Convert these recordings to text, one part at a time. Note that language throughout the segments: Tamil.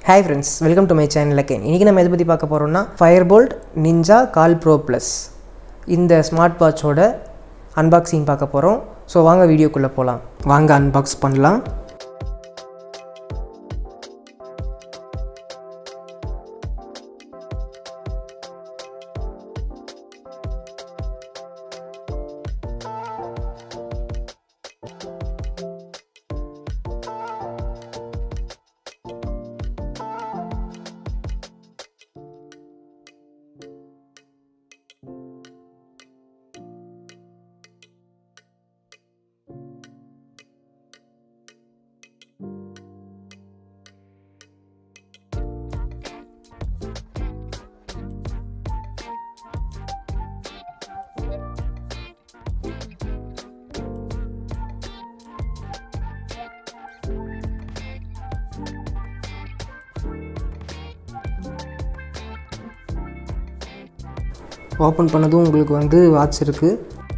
hi friends welcome to my channel again இன்றைக்கி நம்ம எதை பற்றி பார்க்க போகிறோம்னா Fireboltt ninja call pro plus இந்த ஸ்மார்ட் வாட்சோட அன்பாக்சிங் பார்க்க போகிறோம் ஸோ வாங்க வீடியோக்குள்ளே போகலாம் வாங்க அன்பாக்ஸ் பண்ணலாம் ஓப்பன் பண்ணதும் உங்களுக்கு வந்து வாட்ச் இருக்குது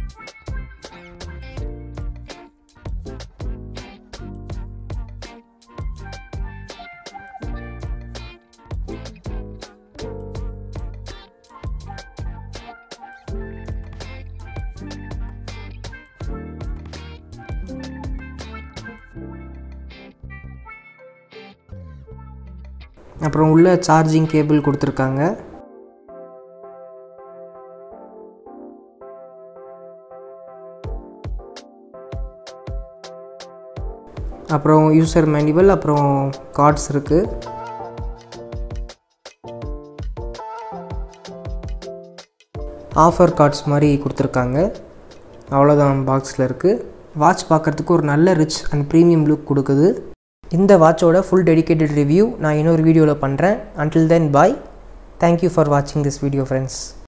அப்புறம் உள்ள சார்ஜிங் கேபிள் கொடுத்துருக்காங்க அப்புறம் யூசர் மேனுவல் அப்புறம் கார்ட்ஸ் இருக்குது ஆஃபர் கார்ட்ஸ் மாதிரி கொடுத்துருக்காங்க அவ்வளோதான் பாக்ஸில் இருக்குது வாட்ச் பார்க்குறதுக்கு ஒரு நல்ல ரிச் அண்ட் ப்ரீமியம் லுக் கொடுக்குது இந்த வாட்சோட ஃபுல் டெடிக்கேட்டட் ரிவ்யூ நான் இன்னொரு வீடியோவில் பண்ணுறேன் until then bye thank you for வாட்சிங் திஸ் வீடியோ ஃப்ரெண்ட்ஸ்